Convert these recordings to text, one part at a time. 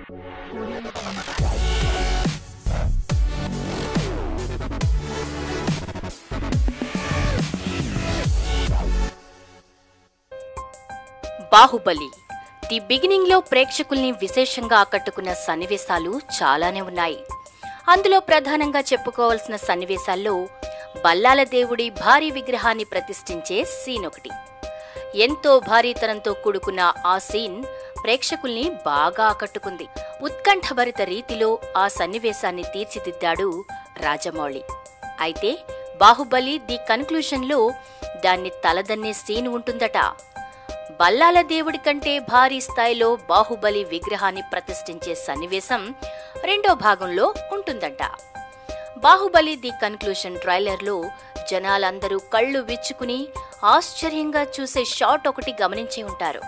Baahubali the beginning లో ప్రేక్షకుల్ని విశేషంగా ఆకట్టుకున్న సన్నివేశాలు చాలానే ఉన్నాయి అందులో ప్రధానంగా చెప్పుకోవాల్సిన సన్నివేశాల్లో బల్లాల దేవుడి భారీ విగ్రహాన్ని ప్రతిష్ఠించే సీన్ ఒకటి ఎంతో భారీతనంతో కూడుకున్న ఆ సీన్ ప్రేక్షకుల్ని బాగా ఆకట్టుకుంది ఉత్కంఠభరిత రీతిలో ఆ సన్నివేశాన్ని తీర్చిదిద్దాడు రాజమౌళి అయితే బాహుబలి ది కన్క్లూషన్లో దాన్ని తలదన్నే సీన్ ఉంటుందట బల్లాల దేవుడి కంటే భారీ స్థాయిలో బాహుబలి విగ్రహాన్ని ప్రతిష్ఠించే సన్నివేశం రెండో భాగంలో ఉంటుందంట బాహుబలి ది కన్క్లూషన్ ట్రైలర్లో జనాలందరూ కళ్ళు విచ్చుకుని ఆశ్చర్యంగా చూసే షాట్ ఒకటి గమనించి ఉంటారు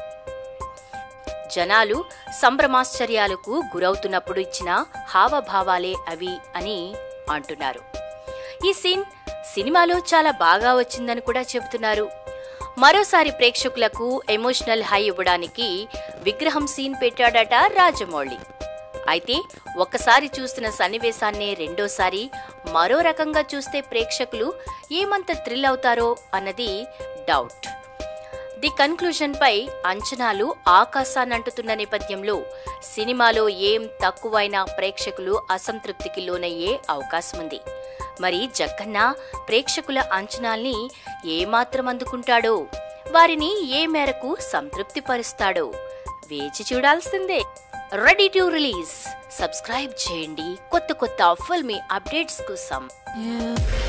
జనాలు సంభ్రమాశ్చర్యాలకు గురవుతున్నప్పుడు ఇచ్చిన హావభావాలే అవి అని అంటున్నారు ఈ సీన్ సినిమాలో చాలా బాగా వచ్చిందని కూడా చెబుతున్నారు మరోసారి ప్రేక్షకులకు ఎమోషనల్ హై ఇవ్వడానికి విగ్రహం సీన్ పెట్టాడట రాజమౌళి అయితే ఒక్కసారి చూస్తున్న సన్నివేశాన్నే రెండోసారి మరో రకంగా చూస్తే ప్రేక్షకులు ఏమంత థ్రిల్ అవుతారో అన్నది డౌట్ ది కన్క్లూజన్ పై అంచనాలు ఆకాశాన్నంటుతున్న నేపథ్యంలో సినిమాలో ఏం తక్కువైనా ప్రేక్షకులు అసంతృప్తికి లోనయ్యే అవకాశం ఉంది మరి జక్కన్న ప్రేక్షకుల అంచనాల్ని ఏమాత్రం అందుకుంటాడో వారిని ఏ మేరకు సంతృప్తి పరుస్తాడో వేచి చూడాల్సిందే రెడీ టు రిలీజ్ సబ్స్క్రైబ్ చేయండి కొత్త కొత్త ఫిల్మీ అప్డేట్స్ కోసం Yeah.